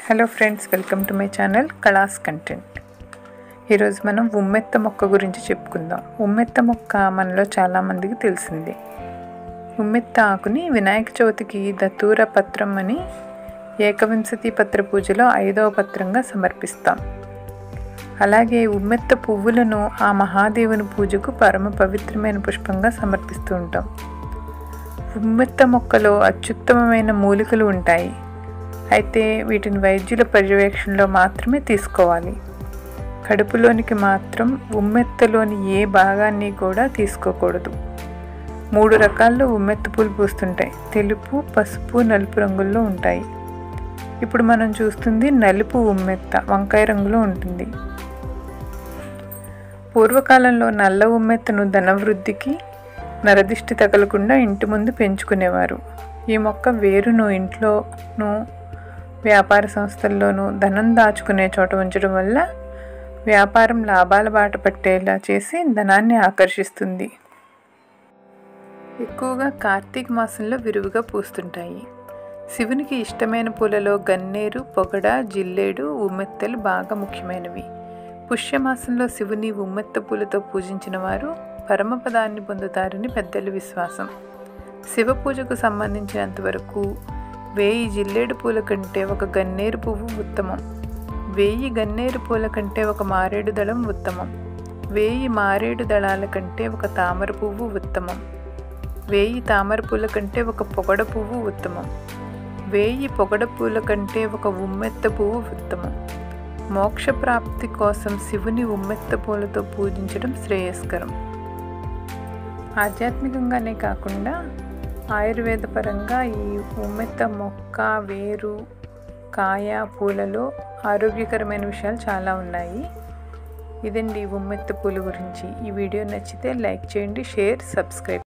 hello friends welcome to my channel కళాస్ content ఈరోజు మనం ఉమ్మెత్త మొక్క గురించి చెప్పుకుందాం ఉమ్మెత్త మొక్క మనలో చాలామందికి తెలిసిందే ఉమ్మెత్త ఆకుని వినాయక చవితికి దత్తూర పత్రం అని ఏకవింశతి పత్ర పూజలో ఐదవ పత్రంగా సమర్పిస్తాం అలాగే ఉమ్మెత్త పువ్వులను ఆ మహాదేవుని పూజకు పరమ పవిత్రమైన పుష్పంగా సమర్పిస్తూ ఉంటాం ఉమ్మెత్త మొక్కలో అత్యుత్తమమైన మూలికలు ఉంటాయి అయితే వీటిని వైద్యుల పర్యవేక్షణలో మాత్రమే తీసుకోవాలి కడుపులోనికి మాత్రం ఉమ్మెత్తలోని ఏ భాగాన్ని కూడా తీసుకోకూడదు మూడు రకాల్లో ఉమ్మెత్త పూలు పూస్తుంటాయి తెలుపు పసుపు నలుపు రంగుల్లో ఉంటాయి ఇప్పుడు మనం చూస్తుంది నలుపు ఉమ్మెత్త వంకాయ రంగులో ఉంటుంది పూర్వకాలంలో నల్ల ఉమ్మెత్తను ధనవృద్ధికి నరదిష్టి తగలకుండా ఇంటి ముందు పెంచుకునేవారు ఈ మొక్క వేరును ఇంట్లోనూ వ్యాపార సంస్థల్లోనూ ధనం దాచుకునే చోట ఉంచడం వల్ల వ్యాపారం లాభాల బాట పట్టేలా చేసి ధనాన్ని ఆకర్షిస్తుంది ఎక్కువగా కార్తీక మాసంలో విరివిగా పూస్తుంటాయి శివునికి ఇష్టమైన పూలలో గన్నేరు పొగడ జిల్లేడు ఉమ్మెత్తలు బాగా ముఖ్యమైనవి పుష్యమాసంలో శివుని ఉమ్మెత్త పూలతో పూజించిన వారు పరమపదాన్ని పొందుతారని పెద్దల విశ్వాసం శివ పూజకు సంబంధించినంత వరకు వేయి జిల్లేడు పూల కంటే ఒక గన్నేరు పువ్వు ఉత్తమం వేయి గన్నేరు పూల కంటే ఒక మారేడు దళం ఉత్తమం వేయి మారేడు దళాల కంటే ఒక తామర పువ్వు ఉత్తమం వేయి తామర పూల కంటే ఒక పొగడ పువ్వు ఉత్తమం వేయి పొగడ పూల కంటే ఒక ఉమ్మెత్త పువ్వు ఉత్తమం మోక్ష ప్రాప్తి కోసం శివుని ఉమ్మెత్త పూలతో పూజించడం శ్రేయస్కరం ఆధ్యాత్మికంగానే కాకుండా ఆయుర్వేద పరంగా ఈ ఉమ్మెత్త మొక్క వేరు కాయ పూలలో ఆరోగ్యకరమైన విషయాలు చాలా ఉన్నాయి ఇదండి ఉమ్మెత్త పూల గురించి ఈ వీడియో నచ్చితే లైక్ చేయండి షేర్ సబ్స్క్రైబ్